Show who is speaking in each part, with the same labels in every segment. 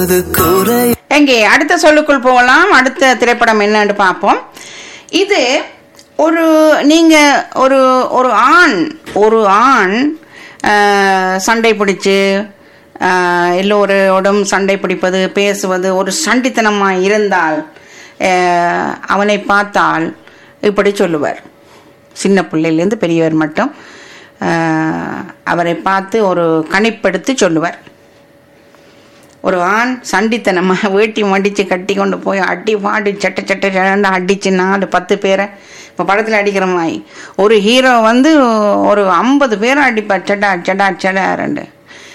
Speaker 1: போது குறை
Speaker 2: எங்கே அடுத்த சொல்லுக்குள் போகலாம் அடுத்த திரைப்படம் என்னன்னு பார்ப்போம் இது ஒரு நீங்க ஒரு ஒரு ஆண் ஒரு ஆண் ஆஹ், சண்டை பிடிச்சு ஆஹ், எல்லோரோடும் சண்டை பிடிப்பது பேசுவது ஒரு சண்டித்தனமாக இருந்தால் ஆஹ், அவனை பார்த்தால் இப்படி சொல்லுவார் சின்ன பிள்ளையிலேருந்து பெரியவர் மட்டும் ஆஹ், அவரை பார்த்து ஒரு கணிப்பெடுத்து சொல்லுவார் ஒரு ஆண் சண்டித்தனமாக வேட்டி மடித்து கட்டி கொண்டு போய் அடி பாடி சட்ட சட்ட சட்டன்னு அடிச்சு நாலு பத்து பேரை இப்போ படத்தில் அடிக்கிற மாதிரி ஒரு ஹீரோ வந்து ஒரு ஐம்பது பேரை அடிப்பார் சட்டா சட்டா சடா ரெண்டு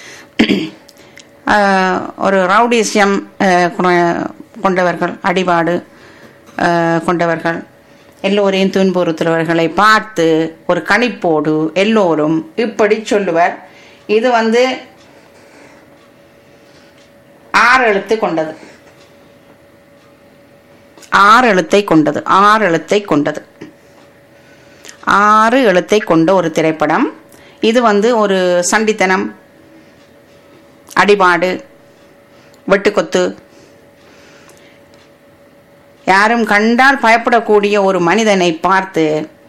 Speaker 2: ஆஹ், ஒரு ரவுடிசியம் ஆஹ், கொ- கொண்டவர்கள் அடிபாடு ஆஹ், கொண்டவர்கள் எல்லோரையும் துன்புறுத்துறவர்களை பார்த்து ஒரு கணிப்போடு எல்லோரும் இப்படி சொல்லுவர் இது வந்து ஆறு எழுத்து கொண்டது ஆறு எழுத்தை கொண்டது ஆறு எழுத்தை கொண்டது ஆறு எழுத்தை கொண்ட ஒரு திரைப்படம் இது வந்து ஒரு சண்டித்தனம் அடிபாடு வெட்டுக்கொத்து யாரும் கண்டால் பயப்படக்கூடிய ஒரு மனிதனை பார்த்து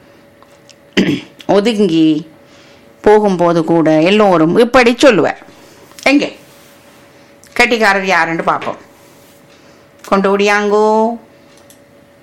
Speaker 2: ஒதுங்கி போகும்போது கூட எல்லோரும் இப்படி சொல்லுவார் எங்கே கெட்டிக்காரர் யாருன்னு பார்ப்போம் கொண்டு ஓடியாங்கோ